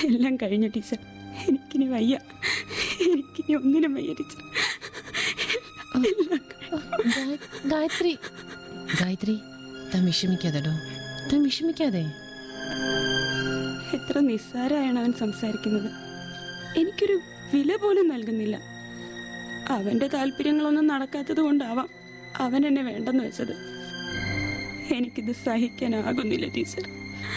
എല്ലാം കഴിഞ്ഞു ടീച്ചർ എനിക്കിനി വയ്യ എനിക്കിനി ഒന്നിനും വയ്യ ടീച്ചർ എല്ലാം കഴിഞ്ഞു. ഗായ- ഗായത്രി ഗായത്രി താൻ വിഷമിക്കാതെടോ താൻ വിഷമിക്കാതെ എത്ര നിസ്സാരമായാണ് അവൻ സംസാരിക്കുന്നത് എനിക്കൊരു വില പോലും നൽകുന്നില്ല അവന്റെ താല്പര്യങ്ങളൊന്നും നടക്കാത്തത് കൊണ്ടാവാം അവൻ എന്നെ വേണ്ടെന്ന് വെച്ചത് എനിക്കിത് സഹിക്കാനാകുന്നില്ല ടീച്ചർ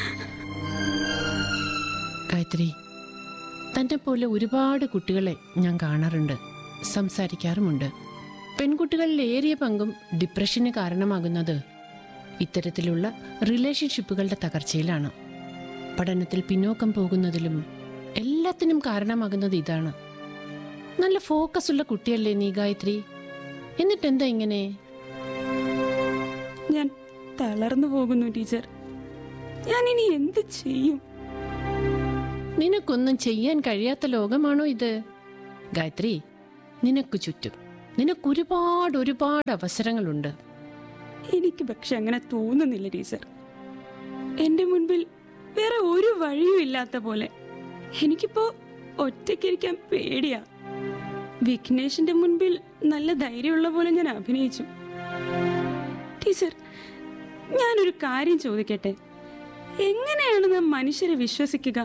ഗായത്രി തൻ്റെ പോലെ ഒരുപാട് കുട്ടികളെ ഞാൻ കാണാറുണ്ട് സംസാരിക്കാറുമുണ്ട് പെൺകുട്ടികളിൽ ഏറിയ പങ്കും ഡിപ്രഷന് കാരണമാകുന്നത് ഇത്തരത്തിലുള്ള റിലേഷൻഷിപ്പുകളുടെ തകർച്ചയിലാണ് പഠനത്തിൽ പിന്നോക്കം പോകുന്നതിലും എല്ലാത്തിനും കാരണമാകുന്നത് ഇതാണ് നല്ല ഫോക്കസ് ഉള്ള കുട്ടിയല്ലേ നീ ഗായത്രി എന്നിട്ടെന്താ ഇങ്ങനെ ഞാൻ തളർന്നു പോകുന്നു ടീച്ചർ ഞാൻ ഇനി എന്ത് ചെയ്യും നിനക്കൊന്നും ചെയ്യാൻ കഴിയാത്ത ലോകമാണോ ഇത് ഗായത്രി നിനക്ക് ചുറ്റും നിനക്കൊരുപാട് ഒരുപാട് അവസരങ്ങളുണ്ട് എനിക്ക് പക്ഷെ അങ്ങനെ തോന്നുന്നില്ല ടീച്ചർ എന്റെ മുൻപിൽ വേറെ ഒരു വഴിയും ഇല്ലാത്ത പോലെ എനിക്കിപ്പോ ഒറ്റയ്ക്കിരിക്കാൻ പേടിയാ വിഘ്നേഷിന്റെ മുൻപിൽ നല്ല ധൈര്യമുള്ള പോലെ ഞാൻ അഭിനയിച്ചു ടീച്ചർ ഞാനൊരു കാര്യം ചോദിക്കട്ടെ എങ്ങനെയാണ് നാം മനുഷ്യരെ വിശ്വസിക്കുക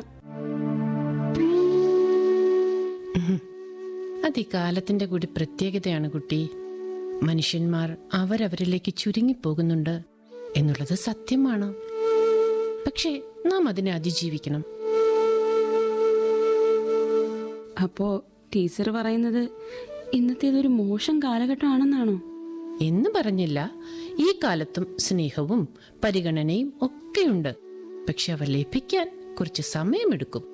അത് ഈ കാലത്തിന്റെ കൂടി പ്രത്യേകതയാണ് കുട്ടി മനുഷ്യന്മാർ അവരവരിലേക്ക് ചുരുങ്ങിപ്പോകുന്നുണ്ട് എന്നുള്ളത് സത്യമാണ് പക്ഷേ നാം അതിനെ അതിജീവിക്കണം അപ്പോ ടീച്ചർ പറയുന്നത് ഇന്നത്തേതൊരു മോശം കാലഘട്ടമാണെന്നാണോ എന്ന് പറഞ്ഞില്ല ഈ കാലത്തും സ്നേഹവും പരിഗണനയും ഒക്കെയുണ്ട് പക്ഷെ അവ ലഭിക്കാൻ കുറച്ച് സമയമെടുക്കും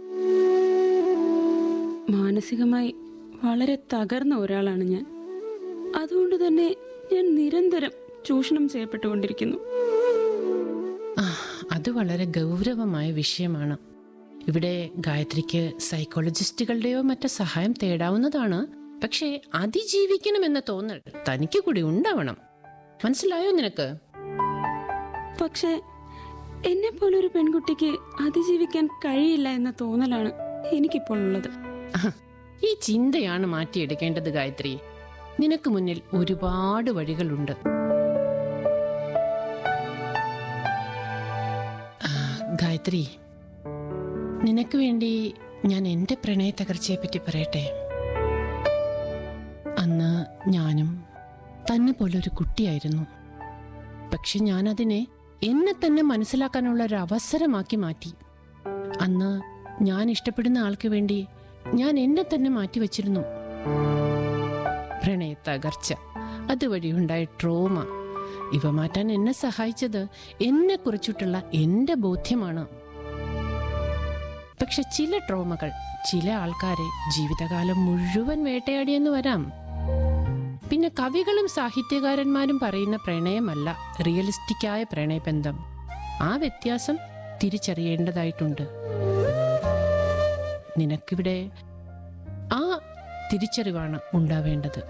മാനസികമായി വളരെ തകർന്ന ഒരാളാണ് ഞാൻ അതുകൊണ്ട് തന്നെ ഞാൻ നിരന്തരം ചൂഷണം ചെയ്യപ്പെട്ടുകൊണ്ടിരിക്കുന്നു ആ, അത് വളരെ ഗൗരവമായ വിഷയമാണ് ഇവിടെ ഗായത്രിക്ക് സൈക്കോളജിസ്റ്റുകളുടെയോ മറ്റോ സഹായം തേടാവുന്നതാണ് പക്ഷേ അതിജീവിക്കണമെന്ന തോന്നൽ തനിക്ക് കൂടി ഉണ്ടാവണം മനസ്സിലായോ നിനക്ക് പക്ഷേ എന്നെ പോലൊരു പെൺകുട്ടിക്ക് അതിജീവിക്കാൻ കഴിയില്ല എന്ന തോന്നലാണ് എനിക്കിപ്പോൾ ഉള്ളത് ആഹ്, ഈ ചിന്തയാണ് മാറ്റിയെടുക്കേണ്ടത് ഗായത്രി നിനക്ക് മുന്നിൽ ഒരുപാട് വഴികളുണ്ട് ആ, ഗായത്രി നിനക്ക് വേണ്ടി ഞാൻ എന്റെ പ്രണയ തകർച്ചയെ പറ്റി പറയട്ടെ അന്ന് ഞാനും തന്നെ പോലൊരു കുട്ടിയായിരുന്നു പക്ഷെ ഞാൻ അതിനെ എന്നെ തന്നെ മനസ്സിലാക്കാനുള്ള ഒരു അവസരമാക്കി മാറ്റി അന്ന് ഞാൻ ഇഷ്ടപ്പെടുന്ന ആൾക്ക് വേണ്ടി ഞാൻ എന്നെ തന്നെ മാറ്റിവെച്ചിരുന്നു പ്രണയ തകർച്ച അതുവഴി ഉണ്ടായ ട്രോമ ഇവ മാറ്റാൻ എന്നെ സഹായിച്ചത് എന്നെ കുറിച്ചിട്ടുള്ള എന്റെ ബോധ്യമാണ് പക്ഷെ ചില ട്രോമകൾ ചില ആൾക്കാരെ ജീവിതകാലം മുഴുവൻ വേട്ടയാടിയെന്ന് വരാം പിന്നെ കവികളും സാഹിത്യകാരന്മാരും പറയുന്ന പ്രണയമല്ല റിയലിസ്റ്റിക്കായ പ്രണയബന്ധം ആ വ്യത്യാസം തിരിച്ചറിയേണ്ടതായിട്ടുണ്ട് നിനക്കിവിടെ ആ തിരിച്ചറിവാണ് ഉണ്ടാവേണ്ടത്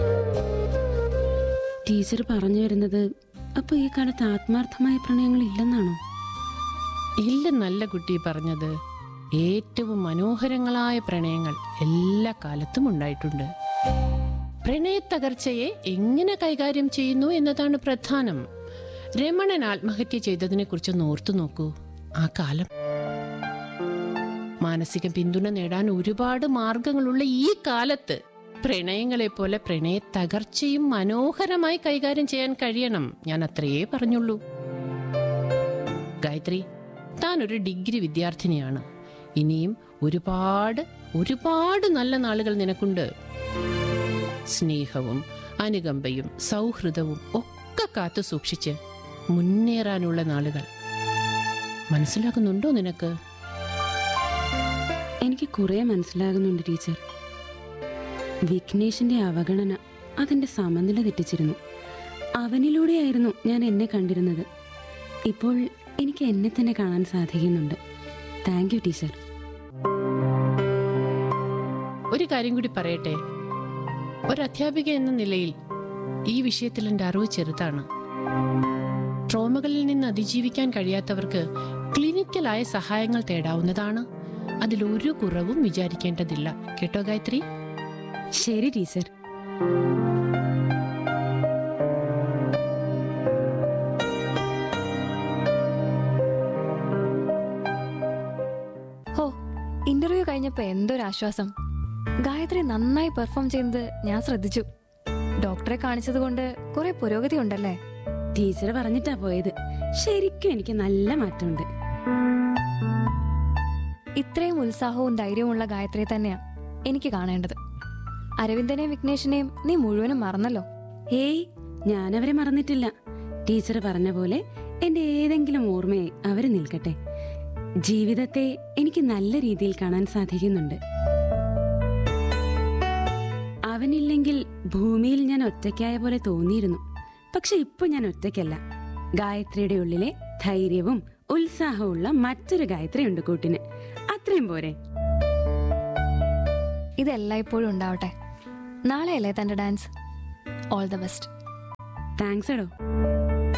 ടീച്ചർ പറഞ്ഞു വരുന്നത് അപ്പൊ ഈ കാലത്ത് ആത്മാർത്ഥമായ പ്രണയങ്ങൾ ഇല്ലെന്നാണോ ഇല്ലെന്നല്ല കുട്ടി പറഞ്ഞത് ഏറ്റവും മനോഹരങ്ങളായ പ്രണയങ്ങൾ എല്ലാ കാലത്തും ഉണ്ടായിട്ടുണ്ട് പ്രണയത്തകർച്ചയെ എങ്ങനെ കൈകാര്യം ചെയ്യുന്നു എന്നതാണ് പ്രധാനം രമണൻ ആത്മഹത്യ ചെയ്തതിനെ കുറിച്ച് ഓർത്തു നോക്കൂ ആ കാലം മാനസിക പിന്തുണ നേടാൻ ഒരുപാട് മാർഗങ്ങളുള്ള ഈ കാലത്ത് പ്രണയങ്ങളെ പോലെ പ്രണയ തകർച്ചയും മനോഹരമായി കൈകാര്യം ചെയ്യാൻ കഴിയണം ഞാൻ അത്രയേ പറഞ്ഞുള്ളൂ ഗായത്രി താൻ ഒരു ഡിഗ്രി വിദ്യാർത്ഥിനിയാണ് ഇനിയും ഒരുപാട് ഒരുപാട് നല്ല നാളുകൾ നിനക്കുണ്ട് സ്നേഹവും അനുകമ്പയും സൗഹൃദവും ഒക്കെ കാത്തു സൂക്ഷിച്ച് മുന്നേറാനുള്ള നാളുകൾ മനസ്സിലാക്കുന്നുണ്ടോ നിനക്ക് എനിക്ക് കുറെ മനസ്സിലാകുന്നുണ്ട് ടീച്ചർ വിഘ്നേഷിന്റെ അവഗണന അതിന്റെ സമനില തെറ്റിച്ചിരുന്നു അവനിലൂടെയായിരുന്നു ഞാൻ എന്നെ കണ്ടിരുന്നത് ഇപ്പോൾ എനിക്ക് എന്നെ തന്നെ കാണാൻ സാധിക്കുന്നുണ്ട് താങ്ക് യു ടീച്ചർ ഒരു കാര്യം കൂടി പറയട്ടെ ഒരു അധ്യാപിക എന്ന നിലയിൽ ഈ വിഷയത്തിൽ എൻ്റെ അറിവ് ചെറുതാണ് ട്രോമകളിൽ നിന്ന് അതിജീവിക്കാൻ കഴിയാത്തവർക്ക് ക്ലിനിക്കലായ സഹായങ്ങൾ തേടാവുന്നതാണ് അതിലൊരു കുറവും വിചാരിക്കേണ്ടതില്ല കേട്ടോ ഗായത്രി ശരി ടീച്ചർ ഹോ ഇന്റർവ്യൂ കഴിഞ്ഞപ്പോ എന്തൊരു ആശ്വാസം ഗായത്രി നന്നായി പെർഫോം ചെയ്യുന്നത് ഞാൻ ശ്രദ്ധിച്ചു ഡോക്ടറെ കാണിച്ചത് കൊണ്ട് കുറെ പുരോഗതി ഉണ്ടല്ലേ ടീച്ചർ പറഞ്ഞിട്ടാ പോയത് ശരിക്കും എനിക്ക് നല്ല മാറ്റമുണ്ട് ഇത്രയും ഉത്സാഹവും ധൈര്യവുമുള്ള ഗായത്രിയെ തന്നെയാ എനിക്ക് കാണേണ്ടത് അരവിന്ദനെയും വിഘ്നേഷിനെയും നീ മുഴുവനും മറന്നല്ലോ ഏയ് ഞാനവരെ മറന്നിട്ടില്ല ടീച്ചർ പറഞ്ഞ പോലെ എന്റെ ഏതെങ്കിലും ഓർമ്മയെ അവര് നിൽക്കട്ടെ ജീവിതത്തെ എനിക്ക് നല്ല രീതിയിൽ കാണാൻ സാധിക്കുന്നുണ്ട് അവനില്ലെങ്കിൽ ഭൂമിയിൽ ഞാൻ ഒറ്റയ്ക്കായ പോലെ തോന്നിയിരുന്നു പക്ഷെ ഇപ്പൊ ഞാൻ ഒറ്റയ്ക്കല്ല ഗായത്രിയുടെ ഉള്ളിലെ ധൈര്യവും ഉത്സാഹവുമുള്ള മറ്റൊരു ഗായത്രി ഉണ്ട് കൂട്ടിന് അത്രയും പോരെ ഇതെല്ലായ്പ്പോഴും ഉണ്ടാവട്ടെ നാളെയല്ലേ തന്റെ dance all the best thanks എടോ